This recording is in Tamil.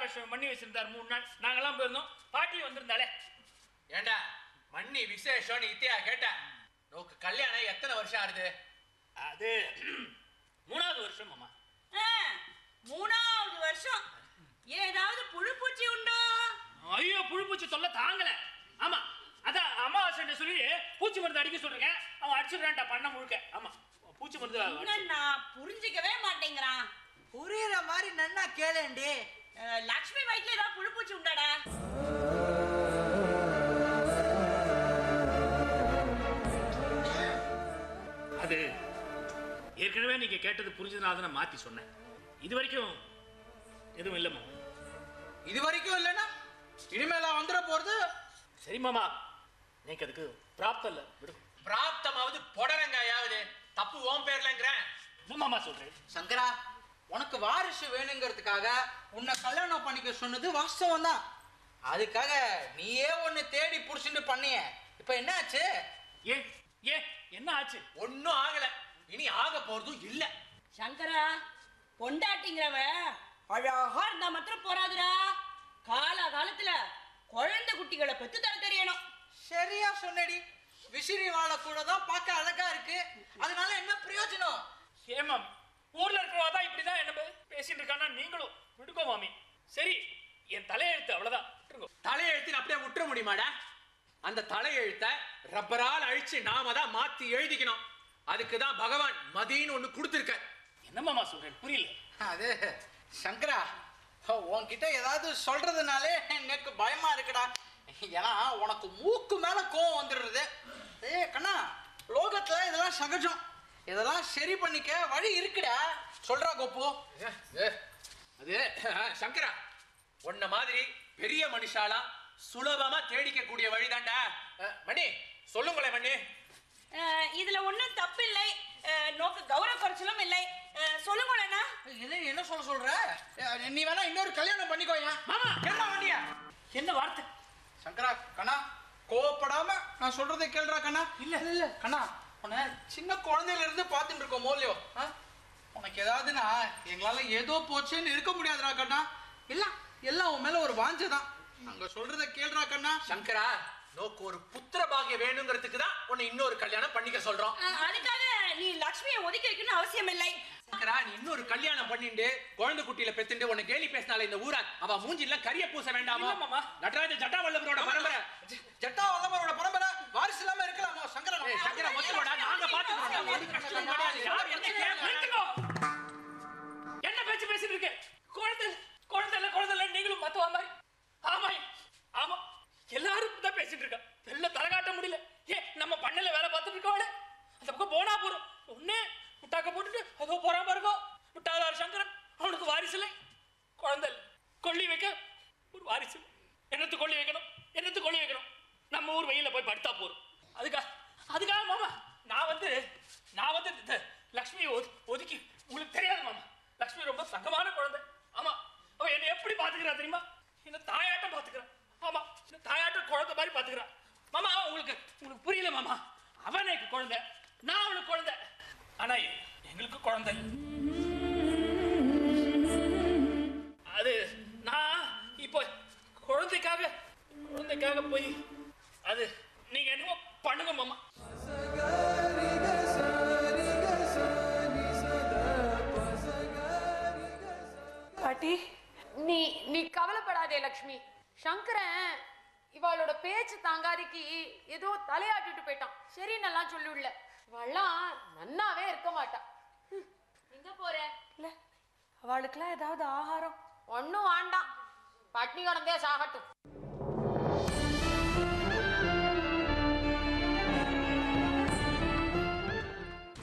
அம்பாபிஷேகம் பண்ணி வச்சிருந்தார் மூணு நாள் நாங்கெல்லாம் போயிருந்தோம் பாட்டி வந்திருந்தாளே ஏண்டா மண்ணி விசேஷம்னு இத்தியா கேட்ட நோக்கு கல்யாணம் எத்தனை வருஷம் ஆகுது அது மூணாவது வருஷம் மாமா ஆ, மூணாவது வருஷம் ஏதாவது புழு பூச்சி உண்டோ ஐயோ புழு பூச்சி தொல்லை தாங்கல ஆமா அதான் அமாவாசை சொல்லி பூச்சி மருந்து அடிக்க சொல்றேங்க அவன் அடிச்சுடுறான்டா பண்ண முழுக்க ஆமா பூச்சி மருந்து என்ன நான் புரிஞ்சுக்கவே மாட்டேங்கிறான் புரியுற மாதிரி நன்னா கேளேண்டி அஹ், லக்ஷ்மி வயிற்றுல ஏதாவது புழு பூச்சி உண்டாடா அது ஏற்கனவே நீங்க கேட்டது புரிஞ்சதுனால தான் நான் மாத்தி சொன்னேன் இது வரைக்கும் எதுவும் இல்லைம்மா இது வரைக்கும் இல்லைன்னா இனிமேலா வந்துட போறது சரி மாமா எனக்கு அதுக்கு பிராப்தம் இல்லை விடு பிராப்தமாவது புடலங்காயாவது தப்பு ஓம் பேர்லங்கிறேன் என்ன மாமா சொல்றேன் சங்கரா உனக்கு வாரிசு வேணுங்கிறதுக்காக உன்னை கல்யாணம் பண்ணிக்க சொன்னது வாஸ்தவம் தான் அதுக்காக நீயே ஒன்னு தேடி புடிச்சுட்டு பண்ணிய இப்ப என்னாச்சு ஏ ஏ என்ன ஆச்சு ஒன்னும் ஆகல இனி ஆக போறதும் இல்ல சங்கரா பொண்டாட்டிங்கிறவ அழகா இருந்தா மாத்திரம் போறாதுடா கால காலத்துல குழந்தை குட்டிகளை பெத்து தர தெரியணும் சரியா சொன்னடி விசிறி வாழை கூட தான் பார்க்க அழகா இருக்கு அதனால என்ன பிரயோஜனம் ஏமா ஊர்ல இருக்கிறவா தான் இப்படிதான் என்ன பே- பேசிட்டு இருக்கானா நீங்களும் விடுக்கோ மாமி சரி என் தலையெழுத்து அவ்வளவுதான் விட்டுருங்கோ. தலையெழுத்தின் அப்படியே விட்டுற முடியுமாடா அந்த தலையெழுத்த ரப்பரால் அழிச்சு நாம தான் மாத்தி எழுதிக்கணும் அதுக்கு தான் பகவான் மதின்னு ஒண்ணு கொடுத்துருக்க என்ன மாமா சொல்றேன் புரியல அது சங்கரா உன்கிட்ட ஏதாவது சொல்றதுனாலே எனக்கு பயமா இருக்குடா ஏன்னா உனக்கு மூக்கு மேல கோவம் வந்துடுறது ஏ கண்ணா லோகத்துல இதெல்லாம் சகஜம் இதெல்லாம் சரி பண்ணிக்க வழி இருக்குடா சொல்றா கோப்பு அது சங்கரா உன்ன மாதிரி பெரிய மனுஷாலா சுலபமா தேடிக்க கூடிய வழிதான்டா அஹ், மணி சொல்லுங்களேன் மணி அஹ், இதுல ஒண்ணும் தப்பு இல்லை அஹ், நோக்கு கௌரவ குறைச்சலும் இல்லை அஹ், சொல்லுங்களேண்ணா என்ன என்ன சொல்ல சொல்ற ஏ, நீ வேணா இன்னொரு கல்யாணம் பண்ணிக்கோயா மாமா என்ன வண்டியா என்ன வார்த்தை சங்கரா கண்ணா கோவப்படாம நான் சொல்றதை கேளுடா கண்ணா இல்ல இல்ல இல்ல கண்ணா உன்னை சின்ன குழந்தையில இருந்து பார்த்துட்டு இருக்கோம் மோலியோ ஆ? உனக்கு ஏதாவதுன்னா எங்களால ஏதோ போச்சுன்னு இருக்க முடியாதுடா கண்ணா எல்லாம் எல்லாம் உன் மேல ஒரு வாஞ்சை தான் அங்க சொல்றதை கேளுடா கண்ணா சங்கரா நோக்கு ஒரு புத்திர பாகியம் வேணுங்கிறதுக்கு தான் உன்னை இன்னொரு கல்யாணம் பண்ணிக்க சொல்றோம் அஹ், அதுக்காக நீ லக்ஷ்மியை ஒதுக்கி வைக்கணும்னு அவசியம் இல்லை சங்கரா நீ இன்னொரு கல்யாணம் பண்ணிட்டு குழந்தை குட்டியில பெத்துட்டு உன்னை கேலி பேசினால இந்த ஊரா அவ மூஞ்சில கரிய பூச வேண்டாமா இல்ல மாமா. நடராஜ ஜட்டாவல்லவரோட பரம்பரை ஜட்டா வல்லமரோட பரம்பரை வாரிசு இல்லாம இருக்கலாமா சங்கரா ஏய், சங்கரா ஒத்துக்கோடா நாங்க பாத்துக்கிறோம் ஒரு கஷ்டமும் கிடையாது யார் என்ன கேட்கல நிறுத்துங்கோ. என்ன பேச்சு பேசிட்டு இருக்கு குழந்தை குழந்தை இல்ல குழந்தை இல்ல நீங்களும் மத்தவா மாதிரி ஆமா ஆமா எல்லாரும் தான் பேசிட்டு இருக்கா வெளில தலை காட்ட முடியல ஏ நம்ம பண்ணல வேலை பார்த்துட்டு இருக்கவளே அந்த பக்கம் போனா போறோம் ஒண்ணே முட்டாக்க போட்டுட்டு அதோ போறான் பாருங்க முட்டாளார் சங்கரன் அவனுக்கு வாரிசு இல்லை குழந்தை இல்லை கொள்ளி வைக்க ஒரு வாரிசு இல்லை. என்னத்து கொள்ளி வைக்கணும் என்னத்து கொள்ளி வைக்கணும் நம்ம ஊர் வெயில போய் படுத்தா போறோம் அதுக்காக அதுக்காக மாமா நான் வந்து நான் வந்து இந்த லக்ஷ்மியை ஒது ஒதுக்கி உங்களுக்கு தெரியாது மாமா லக்ஷ்மி ரொம்ப தங்கமான குழந்தை ஆமா அவ என்னை எப்படி பாத்துக்கிறா தெரியுமா என்ன தாயாட்டம் பாத்துக்கிறா ஆமா இந்த தாயாட்டம் குழந்தை மாதிரி பாத்துக்கிறா மாமா உங்களுக்கு உங்களுக்கு புரியல மாமா அவன் எனக்கு குழந்தை நான் அவளுக்கு குழந்தை ஆனா எங்களுக்கு குழந்தை இல்லை. அது நான் இப்போ குழந்தைக்காக குழந்தைக்காக போய் அது நீங்க என்னமோ பண்ணுங்க மாமா பாட்டி நீ நீ கவலைப்படாதே லக்ஷ்மி சங்கரன் இவளோட பேச்சு தாங்காதிக்கு ஏதோ தலையாட்டிட்டு போயிட்டான் சரி நல்லா சொல்லிவிடல இவெல்லாம் நன்னாவே இருக்க மாட்டா ஹம், எங்க போற இல்ல அவளுக்கெல்லாம் ஏதாவது ஆகாரம் ஒன்னும் வேண்டாம் பட்னி கிடந்தே சாகட்டும்